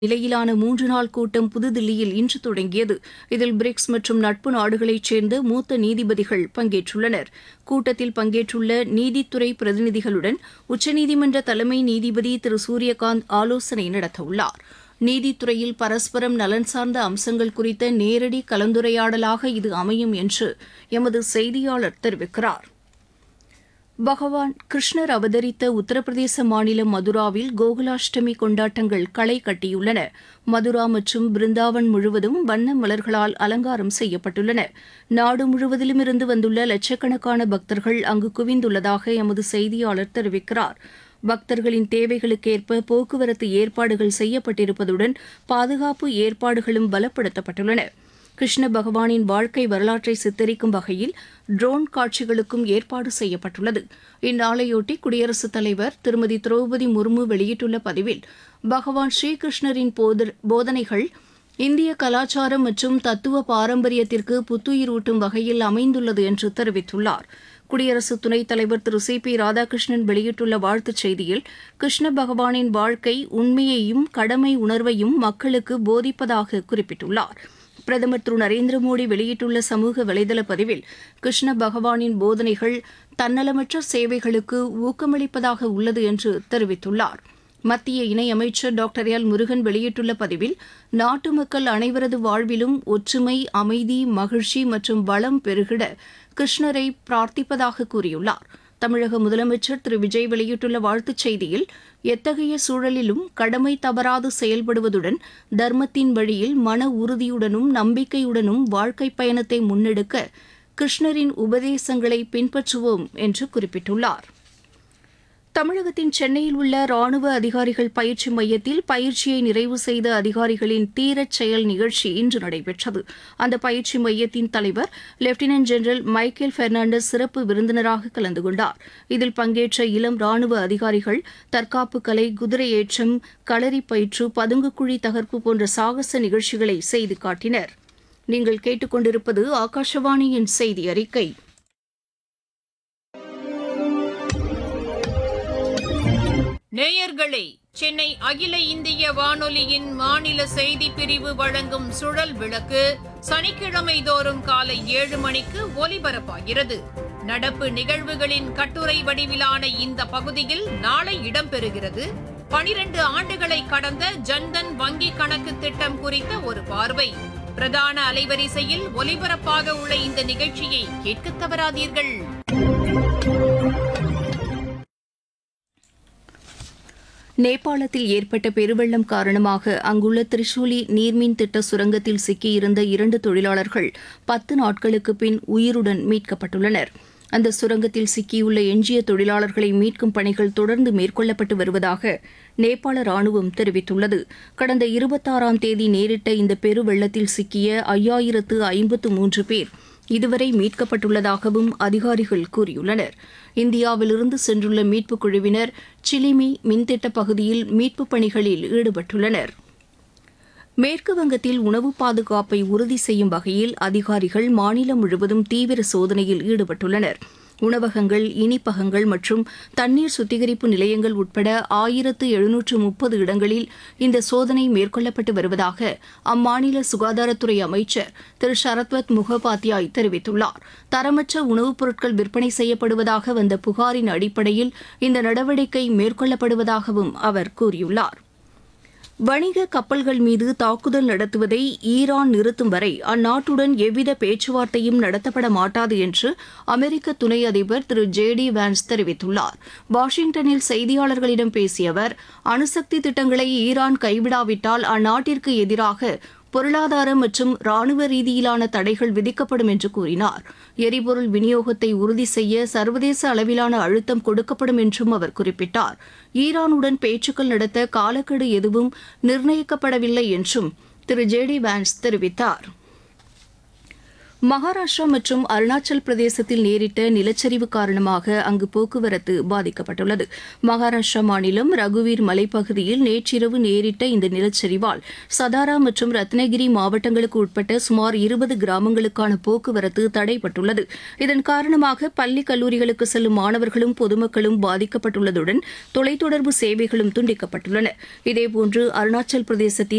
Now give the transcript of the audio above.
நிலையிலான மூன்று நாள் கூட்டம் புதுதில்லியில் இன்று தொடங்கியது இதில் பிரிக்ஸ் மற்றும் நட்பு நாடுகளைச் சேர்ந்த மூத்த நீதிபதிகள் பங்கேற்றுள்ளனர் கூட்டத்தில் பங்கேற்றுள்ள நீதித்துறை பிரதிநிதிகளுடன் உச்சநீதிமன்ற தலைமை நீதிபதி திரு சூரியகாந்த் ஆலோசனை நடத்தவுள்ளார் நீதித்துறையில் பரஸ்பரம் நலன் சார்ந்த அம்சங்கள் குறித்த நேரடி கலந்துரையாடலாக இது அமையும் என்று எமது செய்தியாளர் தெரிவிக்கிறார் பகவான் கிருஷ்ணர் அவதரித்த உத்தரப்பிரதேச மாநிலம் மதுராவில் கோகுலாஷ்டமி கொண்டாட்டங்கள் களை கட்டியுள்ளன மதுரா மற்றும் பிருந்தாவன் முழுவதும் வண்ண மலர்களால் அலங்காரம் செய்யப்பட்டுள்ளன நாடு முழுவதிலும் இருந்து வந்துள்ள லட்சக்கணக்கான பக்தர்கள் அங்கு குவிந்துள்ளதாக எமது செய்தியாளர் தெரிவிக்கிறார் பக்தர்களின் தேவைகளுக்கேற்ப போக்குவரத்து ஏற்பாடுகள் செய்யப்பட்டிருப்பதுடன் பாதுகாப்பு ஏற்பாடுகளும் பலப்படுத்தப்பட்டுள்ளன கிருஷ்ண பகவானின் வாழ்க்கை வரலாற்றை சித்தரிக்கும் வகையில் ட்ரோன் காட்சிகளுக்கும் ஏற்பாடு செய்யப்பட்டுள்ளது இந்நாளையொட்டி குடியரசுத் தலைவர் திருமதி திரௌபதி முர்மு வெளியிட்டுள்ள பதிவில் பகவான் ஸ்ரீகிருஷ்ணரின் போத- போதனைகள் இந்திய கலாச்சாரம் மற்றும் தத்துவ பாரம்பரியத்திற்கு புத்துயிரூட்டும் வகையில் அமைந்துள்ளது என்று தெரிவித்துள்ளார் குடியரசு துணைத் தலைவர் திரு சி பி ராதாகிருஷ்ணன் வெளியிட்டுள்ள வாழ்த்துச் செய்தியில் கிருஷ்ண பகவானின் வாழ்க்கை உண்மையையும் கடமை உணர்வையும் மக்களுக்கு போதிப்பதாக குறிப்பிட்டுள்ளார் பிரதமர் திரு நரேந்திர மோடி வெளியிட்டுள்ள சமூக வலைதள பதிவில் கிருஷ்ண பகவானின் போதனைகள் தன்னலமற்ற சேவைகளுக்கு ஊக்கமளிப்பதாக உள்ளது என்று தெரிவித்துள்ளார் மத்திய இணையமைச்சர் டாக்டர் எல் முருகன் வெளியிட்டுள்ள பதிவில் நாட்டு மக்கள் அனைவரது வாழ்விலும் ஒற்றுமை அமைதி மகிழ்ச்சி மற்றும் வளம் பெருகிட கிருஷ்ணரை பிரார்த்திப்பதாக கூறியுள்ளார் தமிழக முதலமைச்சர் திரு விஜய் வெளியிட்டுள்ள வாழ்த்துச் செய்தியில் எத்தகைய சூழலிலும் கடமை தவறாது செயல்படுவதுடன் தர்மத்தின் வழியில் மன உறுதியுடனும் நம்பிக்கையுடனும் வாழ்க்கைப் பயணத்தை முன்னெடுக்க கிருஷ்ணரின் உபதேசங்களை பின்பற்றுவோம் என்று குறிப்பிட்டுள்ளார் தமிழகத்தின் சென்னையில் உள்ள ராணுவ அதிகாரிகள் பயிற்சி மையத்தில் பயிற்சியை நிறைவு செய்த அதிகாரிகளின் தீரச் செயல் நிகழ்ச்சி இன்று நடைபெற்றது அந்த பயிற்சி மையத்தின் தலைவர் லெப்டினன்ட் ஜெனரல் மைக்கேல் பெர்னாண்டஸ் சிறப்பு விருந்தினராக கலந்து கொண்டார் இதில் பங்கேற்ற இளம் ராணுவ அதிகாரிகள் தற்காப்பு கலை குதிரை ஏற்றம் களரி பயிற்று பதுங்குக்குழி தகர்ப்பு போன்ற சாகச நிகழ்ச்சிகளை செய்து காட்டினர் நீங்கள் கேட்டுக்கொண்டிருப்பது ஆகாஷவாணியின் செய்தி அறிக்கை நேயர்களே சென்னை அகில இந்திய வானொலியின் மாநில செய்தி பிரிவு வழங்கும் சுழல் விளக்கு சனிக்கிழமை தோறும் காலை ஏழு மணிக்கு ஒலிபரப்பாகிறது நடப்பு நிகழ்வுகளின் கட்டுரை வடிவிலான இந்த பகுதியில் நாளை இடம்பெறுகிறது பனிரெண்டு ஆண்டுகளை கடந்த ஜன்தன் வங்கி கணக்கு திட்டம் குறித்த ஒரு பார்வை பிரதான அலைவரிசையில் ஒலிபரப்பாக உள்ள இந்த நிகழ்ச்சியை கேட்க தவறாதீர்கள் நேபாளத்தில் ஏற்பட்ட பெருவெள்ளம் காரணமாக அங்குள்ள திரிசூலி நீர்மின் திட்ட சுரங்கத்தில் சிக்கியிருந்த இரண்டு தொழிலாளர்கள் பத்து நாட்களுக்கு பின் உயிருடன் மீட்கப்பட்டுள்ளனர் அந்த சுரங்கத்தில் சிக்கியுள்ள எஞ்சிய தொழிலாளர்களை மீட்கும் பணிகள் தொடர்ந்து மேற்கொள்ளப்பட்டு வருவதாக நேபாள ராணுவம் தெரிவித்துள்ளது கடந்த இருபத்தாறாம் தேதி நேரிட்ட இந்த பெருவெள்ளத்தில் சிக்கிய ஐயாயிரத்து ஐம்பத்து மூன்று பேர் இதுவரை மீட்கப்பட்டுள்ளதாகவும் அதிகாரிகள் கூறியுள்ளனர் இந்தியாவிலிருந்து சென்றுள்ள மீட்புக் குழுவினர் சிலிமி மின்திட்ட பகுதியில் மீட்புப் பணிகளில் ஈடுபட்டுள்ளனர் மேற்கு வங்கத்தில் உணவு பாதுகாப்பை உறுதி செய்யும் வகையில் அதிகாரிகள் மாநிலம் முழுவதும் தீவிர சோதனையில் ஈடுபட்டுள்ளனர் உணவகங்கள் இனிப்பகங்கள் மற்றும் தண்ணீர் சுத்திகரிப்பு நிலையங்கள் உட்பட ஆயிரத்து எழுநூற்று முப்பது இடங்களில் இந்த சோதனை மேற்கொள்ளப்பட்டு வருவதாக அம்மாநில சுகாதாரத்துறை அமைச்சர் திரு சரத்வத் முகோபாத்யாய் தெரிவித்துள்ளார் தரமற்ற உணவுப் பொருட்கள் விற்பனை செய்யப்படுவதாக வந்த புகாரின் அடிப்படையில் இந்த நடவடிக்கை மேற்கொள்ளப்படுவதாகவும் அவர் கூறியுள்ளார் வணிக கப்பல்கள் மீது தாக்குதல் நடத்துவதை ஈரான் நிறுத்தும் வரை அந்நாட்டுடன் எவ்வித பேச்சுவார்த்தையும் நடத்தப்பட மாட்டாது என்று அமெரிக்க துணை அதிபர் திரு ஜே டி வான்ஸ் தெரிவித்துள்ளார் வாஷிங்டனில் செய்தியாளர்களிடம் பேசிய அவர் அணுசக்தி திட்டங்களை ஈரான் கைவிடாவிட்டால் அந்நாட்டிற்கு எதிராக பொருளாதார மற்றும் ராணுவ ரீதியிலான தடைகள் விதிக்கப்படும் என்று கூறினார் எரிபொருள் விநியோகத்தை உறுதி செய்ய சர்வதேச அளவிலான அழுத்தம் கொடுக்கப்படும் என்றும் அவர் குறிப்பிட்டார் ஈரானுடன் பேச்சுக்கள் நடத்த காலக்கெடு எதுவும் நிர்ணயிக்கப்படவில்லை என்றும் திரு ஜே டி வான்ஸ் தெரிவித்தார் மகாராஷ்டிரா மற்றும் அருணாச்சல் பிரதேசத்தில் நேரிட்ட நிலச்சரிவு காரணமாக அங்கு போக்குவரத்து பாதிக்கப்பட்டுள்ளது மகாராஷ்டிரா மாநிலம் ரகுவீர் மலைப்பகுதியில் நேற்றிரவு நேரிட்ட இந்த நிலச்சரிவால் சதாரா மற்றும் ரத்னகிரி மாவட்டங்களுக்கு உட்பட்ட சுமார் இருபது கிராமங்களுக்கான போக்குவரத்து தடைப்பட்டுள்ளது இதன் காரணமாக பள்ளி கல்லூரிகளுக்கு செல்லும் மாணவர்களும் பொதுமக்களும் பாதிக்கப்பட்டுள்ளதுடன் தொலைத்தொடர்பு சேவைகளும் துண்டிக்கப்பட்டுள்ளன இதேபோன்று அருணாச்சல் பிரதேசத்தில்